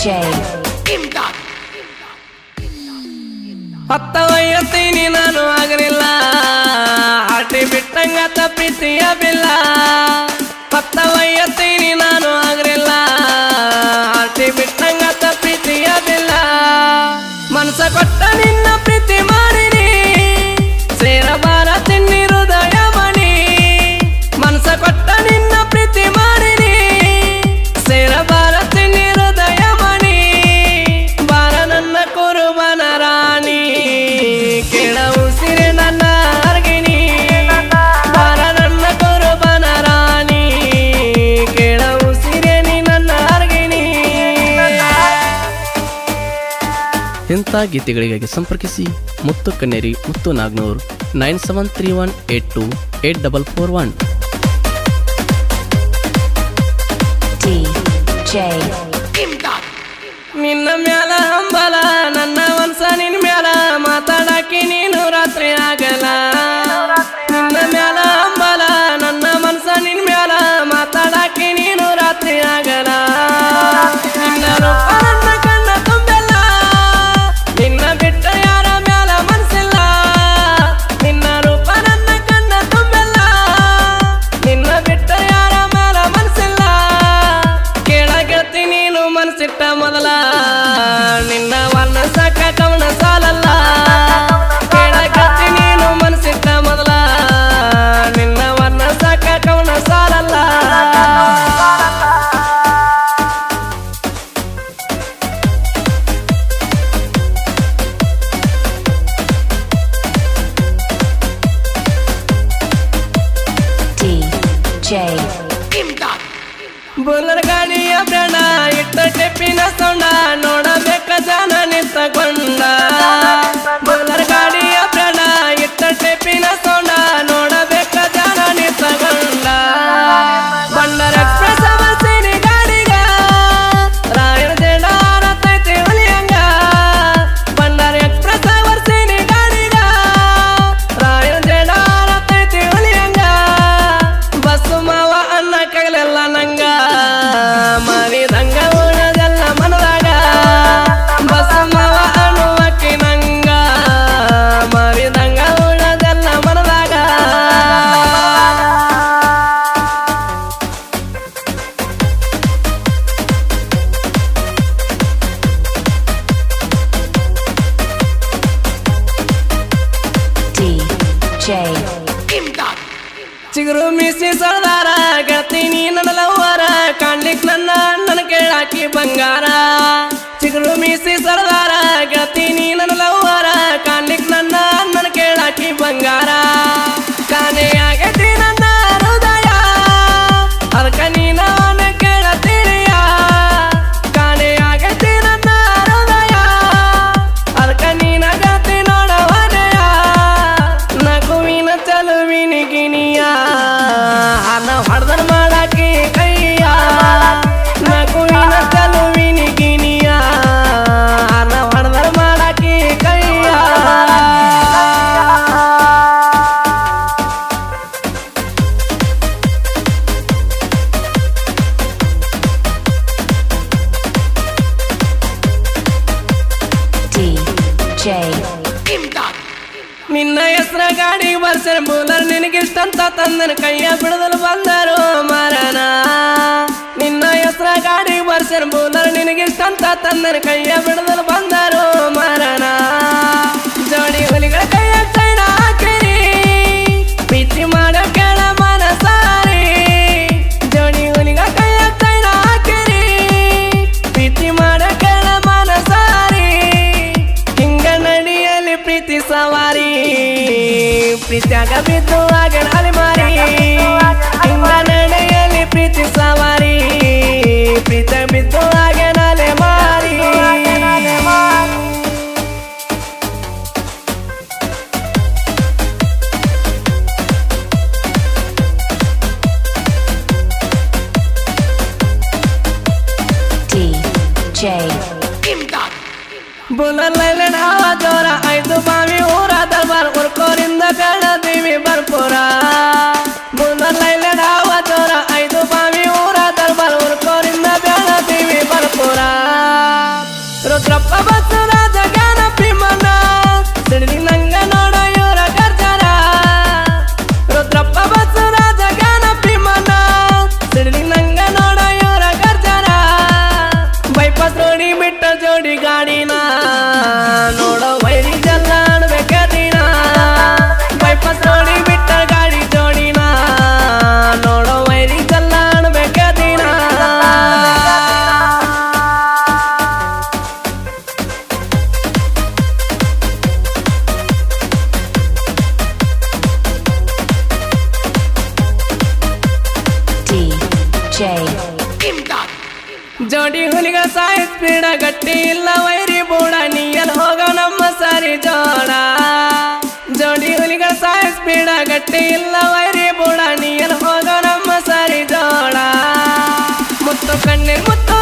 ಹತ್ತ ವಯಸ್ಸಿನಿ ನಾನು ಆಗಲಿಲ್ಲ ಹಾಟಿ ಬಿಟ್ಟಂಗತ ಪ್ರೀತಿಯ ಬಿಲ್ಲ ಹತ್ತ ವಯಸ್ಸಿನಿ ನಾನು ಆಗಲಿಲ್ಲ ಹಾಟಿ ಬಿಟ್ಟಂಗತ ಪ್ರೀತಿಯ ಬಿಲ್ಲ ಮನಸ ಕೊಟ್ಟ ನಿನ್ನ ಪ್ರೀತಿ ಮಾಡಿನಿ ಸೇರಬಾರ ತಿನ್ನಿ ಹೃದಯ ಮಣಿ ಮನಸ ಕೊಟ್ಟ ನಿನ್ನ ಪ್ರೀತಿ ಮಾಡಿನಿ ಸೇರಬಾರ ತಿನ್ನಿ ಹೃದಯ ಮಣಿ ಬಾರ ನನ್ನ ಕುರುಬನ ರಾಣಿ ಕೇಳ ಉಸಿರೆ ನನ್ನ ಅರ್ಗಿಣಿ ಬಾರ ನನ್ನ ಕುರುಬನ ರಾಣಿ ಕೇಳ ಉಸಿರೆ ನೀ ನನ್ನ ಅರ್ಗಿಣಿ ಇಂಥ ಗೀತೆಗಳಿಗಾಗಿ ಸಂಪರ್ಕಿಸಿ Muttu Kanneri Muttu Nagnur nine seven three one eight two eight double four one ನಿನ್ನ ಮ್ಯಾಲ ಹಂಬಲ ನನ್ನ ಒಂದ್ಸ ನಿನ್ ಮ್ಯಾಲ ಮಾತಾಡಾಕಿ ನೀನು ರಾತ್ರಿ ಆಗಲ್ಲ ನಿನ್ನ ಮ್ಯಾಲ ಹಂಬಲ ನನ್ನ ಮನ್ಸ ನಿನ್ ಮ್ಯಾಲ ಮಾತಾಡಾಕಿ ನೀನು ರಾತ್ರಿ ಆಗಲ್ಲ ನಿನ್ನ ರೂಪ ನನ್ನ ಕಣ್ಣ ತುಂಬೆಲ್ಲ ನಿನ್ನ ಬಿಟ್ಟ ಯಾರ ಮ್ಯಾಲ ಮನ್ಸಿಲ್ಲ ನಿನ್ನ ರೂಪ ನನ್ನ ಕಣ್ಣ ತುಂಬೆಲ್ಲ ನಿನ್ನ ಬಿಟ್ಟ ಯಾರ ಮ್ಯಾಲ ಮನ್ಸಿಲ್ಲ ಕೇಳಗತಿ ನೀನು ಮನಸ್ಸಿಟ್ಟ ಮೊದಲ ನಿನ್ನ ವರ್ಣ ಸಾಕ ಕವನ ಸಾಲಲ್ಲ ಕೇಳಗತಿ ನೀನು ಮನಸ್ಸಿಟ್ಟ ಮೊದಲ ನಿನ್ನ ವರ್ಣ ಸಾಕ ಕವನ ಸಾಲಲ್ಲ ಬುಲ್ಲರ್ ಗಾಡಿಯ ಬ್ರಾಂಡ ಇಟ್ಟ ಟೆಪ್ಪಿನ ಸೊಂಡ ನೋಡಬೇಕ ಜನ ನಿಂತಕೊಂಡ ಬುಲ್ಲರ್ ಗಾಡಿಯ ಬ್ರಾಂಡ ಇಟ್ಟ ಟೆಪ್ಪಿನ ಸೊಂಡ ನೋಡಬೇಕ ಜನ ನಿಂತಕೊಂಡ ಬಂಡರ್ ಎಕ್ಸ್ಪ್ರೆಸ್ ಬಸ್ಸಿನ ಗಾಡಿಗ ರಾಯರ ಜೆಂಡ ಹಾರತೈತಿ ಹುಲಿಯಂಗ ಬಂಡರ್ ಎಕ್ಸ್ಪ್ರೆಸ್ ಬರ್ಸಿನ ಗಾಡಿಗ ರಾಯರ ಜೆಂಡ ಹಾರತೈತಿ ಹುಲಿಯಂಗ ಬಸ್ಸು ಮಾವ ಅನ್ನ ಕಗಲೆಲ್ಲ ನಂಗ ಮರಿದಂಗ ಉಳದೆಲ್ಲ ಮನದಾಗ ಬಸ್ಸು ಮಾವ ಅನ್ನುವಕ್ಕಿ ನಂಗ ಮರಿದಂಗ ಉಳದೆಲ್ಲ ಮನದಾಗ ಚಿಗುರು ಮೀಸಿ ಸಳ್ದಾರ ಗೆಳತೀನಿ ನನ್ನ ಲವ್ವರ ಕಾಣ್ಲಿಕ್ ನನ್ನ ನನ್ನ ಕೇಳಾಕಿ ಬಂಗಾರ ಚಿಗುರು ಮೀಸಿ ಸಳ್ದಾರ ಗೆಳತೀನಿ ನನ್ನ ಲವ್ವರ ಕಾಣ್ಲಿಕ್ ನನ್ನ ನನ್ನ ಕೇಳಾಕಿ ಬಂಗಾರ ಕಾನೆ ಆಗೈತಿ ನನ್ನ ಹೃದಯ ಅದಕ್ಕ ನೀನ ಕೇಳತೀರಿಯ ಕಾನೆ ಆಗೈತಿ ನನ್ನ ಹೃದಯ ಅದಕ್ಕ ನೀನ ಗತಿ ನೋಡವನೆಯ ನಗುವಿನ ಚಲುವಿನ ಗಿಣಿಯ ಹಣ ಹೊಡೆದನ್ ಮಾಡಾಕಿ ಕೈಯ ನಗುವಿನ ಚಲುವಿನ ಗಿಣಿಯ ಹಣ ಹೊಡೆದನ್ ಮಾಡಾಕಿ ಕೈಯ ನಿನ್ನ ಹೆಸರ ಗಾಡಿ ಬರ್ಸರ್ ಬೂಲರ್ ನಿನಗಿಷ್ಟಂತ ತಂದನ ಕೈಯ ಬಿಡದಲು ಬಂದರು ಮರಣ ನಿನ್ನ ಹೆಸರ ಗಾಡಿ ಬರ್ಸರ್ ಬೂಲರ್ ನಿನಗಿಷ್ಟಂತ ತಂದನ ಕೈಯ ಬಿಡದಲು ಬಂದರು ಮರಣ ಜೋಡಿ ಹುಲಿಗಳ ಕೈಯ ಚೈನ ಹಾಕಿರಿ ಪ್ರೀತಿ ಮಾಡೋ ಕೆಳ ಮನಸಾರಿ ಜೋಡಿ ಹುಲಿಗಳ ಕೈಯ ಚೈನ ಹಾಕಿರಿ ಪ್ರೀತಿ ಮಾಡೋ ಕೆಳ ಮನಸಾರಿ ಹಿಂಗ ನಡಿಯಲಿ ಪ್ರೀತಿ ಸವಾರಿ ಪ್ರೀತಿಯಾಗ ಬಿದ್ದು ಆಗಣ ಅಲಿಮಾರಿ ಹಿಂಗ ನಡೆಯಲಿ ಪ್ರೀತಿ ಸವಾರಿ ಪ್ರೀತಿಯಾಗ ಬಿದ್ದು ಆಗಣ ಅಲೆಮಾರಿ ಬುಲಲ್ಲೈಲೆನ್ ಹಾವ ಜೋರ ಐದು ಬಾವಿ ಊರ ದರ್ಬಾರ್ ಉರ್ಕೋರಿಂದ ಬೆಳದೀವಿ ಬರ್ಪುರ ಬುಲಲ್ಲೈಲೆನ್ ಹಾವ ಜೋರ ಐದು ಬಾವಿ ಊರ ದರ್ಬಾರ್ ಉರ್ಕೋರಿಂದ ಬೆಳದೀವಿ ಬರ್ಪುರ ಜೋಡಿ ಹುಲಿಗಳ ಸಾಯಿ ಸ್ಪೀಡ ಗಟ್ಟಿ ಇಲ್ಲ ವೈರಿ ಬೂಡ ನೀಯಲ್ ಹೋಗೋ ನಮ್ಮ ಸರಿ ಜೋಡ ಜೋಡಿ ಹುಲಿಗಳ ಸಾಯಿ ಸ್ಪೀಡ ಗಟ್ಟಿ ಇಲ್ಲ ವೈರಿ ಬೂಡ ನೀಯಲ್ ಹೋಗೋ ನಮ್ಮ ಸರಿ ಜೋಡ ಮುತ್ತು ಕಣ್ಣೆ ಮುತ್ತು